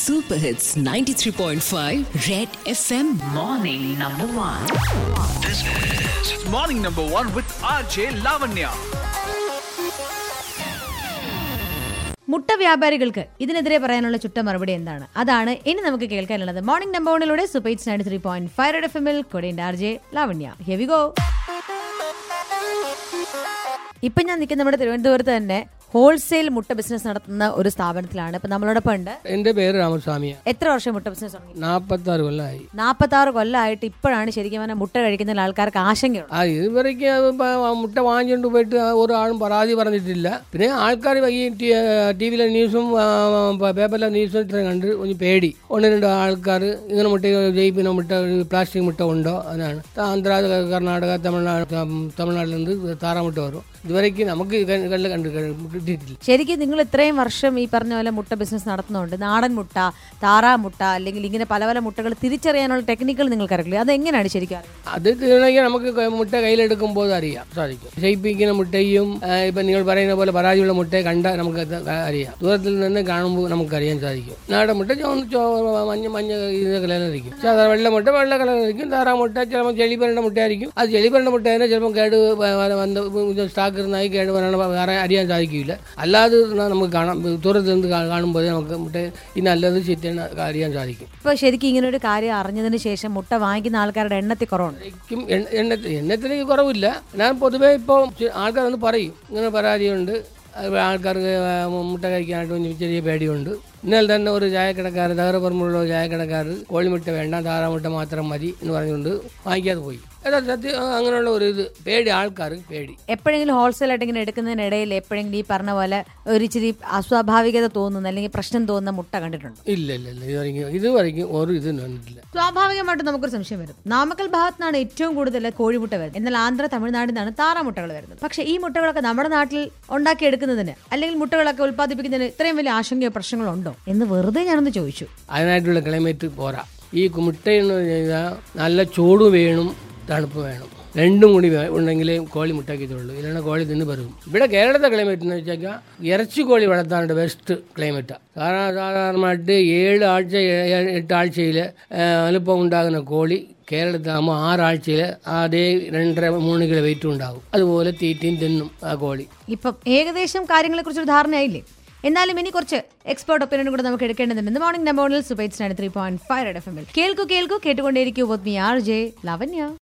Super Hits 93.5 Red FM Morning number one. This is Morning Number One with RJ Lavanya. മുട്ട വ്യാപാരികൾക്ക് ഇതിനെതിരെ പറയാനുള്ള ചുട്ട മറുപടി എന്താണ് അതാണ് ഇനി നമുക്ക് കേൾക്കാനുള്ളത് മോർണിംഗ് നമ്പർ വണ്ണിലൂടെ സുപൈറ്റ്സ് ninety three point five F എമ്മിൽ കൊടേണ്ട ആർ ജെ ലാവണ്യ ഹെവി ഗോ ഇപ്പൊ ഞാൻ നിൽക്കുന്ന നമ്മുടെ തിരുവനന്തപുരത്ത് തന്നെ ഹോൾസെയിൽ മുട്ട ബിസിനസ് നടത്തുന്ന ഒരു സ്ഥാപനത്തിലാണ് ഇപ്പൊ നമ്മളോടൊപ്പം ഉണ്ട് എൻ്റെ പേര് രാമസ്വാമിയ എത്ര വർഷം മുട്ട ബിസിനസ് തുടങ്ങി നാൽപ്പത്തി ആറ് കൊല്ലമായി നാൽപ്പത്തി ആറ് കൊല്ലമായിട്ട് ഇപ്പോഴാണ് ശരിക്കും പറഞ്ഞാൽ മുട്ട കഴിക്കുന്ന ആൾക്കാർക്ക് ആശങ്കയുള്ളത് ആ ഇതുവരേക്ക് അത് ഇപ്പൊ ആ മുട്ട വാങ്ങിച്ചുകൊണ്ട് പോയിട്ട് ഒരാളും പരാതി പറഞ്ഞിട്ടില്ല പിന്നെ ആൾക്കാർ ഈ ടി വിയിലെ ന്യൂസും ആ, പ- പേപ്പറിലെ ന്യൂസും ഇത്രയും കണ്ട് ഒന്ന് പേടി ഒന്ന് രണ്ട് ആൾക്കാർ ഇങ്ങനെ മുട്ട ജയിപ്പിന മുട്ട പ്ലാസ്റ്റിക് മുട്ട ഉണ്ടോ അതാണ് ആന്ധ്ര കർണാടക തമിഴ്നാട് തം- തമിഴ്നാട്ടിൽ നിന്ന് താറാമുട്ട വരും ഇതുവരേക്ക് നമുക്ക് കണ്ണ് കണ്ട് കണ്ട് കിട്ടിയിട്ടില്ല ശരിക്കും നിങ്ങൾ ഇത്രയും വർഷം ഈ പറഞ്ഞ പോലെ മുട്ട ബിസിനസ് നടത്തുന്നുണ്ട് നാടൻ മുട്ട താറാ മുട്ട അല്ലെങ്കിൽ ഇങ്ങനെ പല പല മുട്ടകൾ തിരിച്ചറിയാനുള്ള ടെക്നിക്കുകൾ നിങ്ങൾക്ക് അറിയില്ല അത് എങ്ങനെയാണ് ശരിക്കും അറിയുന്നത് അത് തീർന്നെങ്കിൽ നമുക്ക് ക- മുട്ട കയ്യിലെടുക്കുമ്പോൾ അറിയാം സാധിക്കും ഷെയ്പ്പിക്കുന്ന മുട്ടയും ആ, ഇപ്പം നിങ്ങൾ പറയുന്ന പോലെ പരാജയമുള്ള മുട്ടയെ കണ്ടാൽ നമുക്ക് അത് ക- അറിയാം ദൂരത്തിൽ നിന്ന് കാണുമ്പോൾ നമുക്ക് അറിയാൻ സാധിക്കും നാടൻ മുട്ട ചുവന്ന് ചോ മഞ്ഞ മഞ്ഞ ഇത് കളറിലിരിക്കും സാധാരണ വെള്ള മുട്ട വെള്ള കളറിലിരിക്കും താറാ മുട്ട ചിലപ്പോൾ ചെളി പരണ്ട മുട്ടയായിരിക്കും അത് ചെളി പരണ്ട മുട്ട തന്നെ ചിലപ്പോൾ കേട് വ- വ- വന്ന് സ്റ്റാക്ക് ഇരുന്നായി കേട് വരണം വേറെ അറിയാൻ സാധിക്കില്ല അല്ലാതെ ഇരുന്നാൽ നമുക്ക് കാണാം ദൂരത്ത് നിന്ന് കാ- കാണുമ്പോൾ നമുക്ക് മുട്ട ഈ നല്ലത് ചീത്തയാണ് അറിയാൻ സാധിക്കും ഇപ്പൊ ശരിക്കും ഇങ്ങനെ ഒരു കാര്യം അറിഞ്ഞതിന് ശേഷം മുട്ട വാങ്ങിക്കുന്ന ആൾക്കാരുടെ എണ്ണത്തിൽ കുറവുണ്ട് ശരിക്കും എണ്ണ എണ്ണ- എണ്ണത്തിന് കുറവില്ല ഞാൻ പൊതുവേ ഇപ്പോൾ ആൾക്കാർ ഒന്ന് പറയും ഇങ്ങനെ പരാതിയുണ്ട് അത് ആൾക്കാർക്ക് മുട്ട കഴിക്കാനായിട്ട് ഒരു ചെറിയ പേടിയുണ്ട് ഇന്നലെ തന്നെ ഒരു ചായക്കടക്കാർ തകരപ്പുറമുള്ള ഒരു ചായക്കടക്കാർ കോഴിമുട്ട വേണ്ട താറാമുട്ട മാത്രം മതി എന്ന് പറഞ്ഞുകൊണ്ട് വാങ്ങിക്കാതെ പോയി അതാ സത്യം അങ്ങനെയുള്ള ഒരു ഇത് പേടി ആൾക്കാർക്ക് പേടി എപ്പോഴെങ്കിലും ഹോൾസെയിൽ ആയിട്ട് ഇങ്ങനെ എടുക്കുന്നതിനിടയിൽ എപ്പോഴെങ്കിലും ഈ പറഞ്ഞ പോലെ ഒരു ഇച്ചിരി അസ്വാഭാവികത തോന്നുന്ന അല്ലെങ്കിൽ പ്രശ്നം തോന്നുന്ന മുട്ട കണ്ടിട്ടുണ്ടോ ഇല്ല ഇല്ല ഇല്ല ഇതുവരെയ്ക്കും ഇതുവരെയ്ക്കും ഒരു ഇതും കണ്ടിട്ടില്ല സ്വാഭാവികമായിട്ടും നമുക്കൊരു സംശയം വരും നാമക്കൽ ഭാഗത്തു നിന്നാണ് ഏറ്റവും കൂടുതൽ കോഴിമുട്ട വരുന്നത് എന്നാൽ ആന്ധ്ര തമിഴ്നാട്ടിൽ നിന്നാണ് താറാമുട്ടകൾ വരുന്നത് പക്ഷേ ഈ മുട്ടകളൊക്കെ നമ്മുടെ നാട്ടിൽ ഉണ്ടാക്കിയെടുക്കുന്നതിന് അല്ലെങ്കിൽ മുട്ടകളൊക്കെ ഉൽപ്പാദിപ്പിക്കുന്നതിന് ഇത്രയും വലിയ ആശങ്കയോ പ്രശ്നങ്ങളോ ഉണ്ടോ എന്ന് വെറുതെ ഞാനൊന്ന് ചോദിച്ചു അതിനായിട്ടുള്ള ക്ലൈമറ്റ് പോരാ ഈ മുട്ടയെന്ന് പറഞ്ഞു കഴിഞ്ഞാൽ നല്ല ചൂട് വേണം തണുപ്പ് വേണം രണ്ടും കൂടി വേ- ഉണ്ടെങ്കിലേ കോഴി മുട്ടയ്ക്കത്തുള്ളൂ ഇല്ലാണ്ട് കോഴി തിന്ന് പെറും ഇവിടെ കേരളത്തെ ക്ലൈമറ്റ് എന്ന് വെച്ചാൽ ഇറച്ചി കോഴി വളർത്താനുള്ള ബെസ്റ്റ് ക്ലൈമറ്റാണ് കാരണം സാധാരണമായിട്ട് ഏഴ് ആഴ്ച ഏ- എട്ട് ആഴ്ചയിൽ വലുപ്പം ഉണ്ടാകുന്ന കോഴി കേരളത്തിലാകുമ്പോൾ ആറാഴ്ചയിൽ അതേ രണ്ടര മൂന്ന് കിലോ വെയിറ്റും ഉണ്ടാകും അതുപോലെ തീറ്റയും തിന്നും ആ കോഴി ഇപ്പം ഏകദേശം കാര്യങ്ങളെ കുറിച്ചൊരു ധാരണയായില്ലേ എന്നാലും ഇനി കുറച്ച് എക്സ്പേർട്ട് ഒപ്പീനിയൻ കൂടെ നമുക്ക് എടുക്കേണ്ടതുണ്ട് മോർണിംഗ് നമ്പോണിൽ സുബൈറ്റ്സ് ത്രീ പോയിന്റ് ഫൈവ് എഫ് എമ്മിൽ കേൾക്കൂ കേൾക്കൂ കേട്ടുകൊണ്ടേയിരിക്കൂ വിത്ത് മീ ആർ ജെ ലവന്യ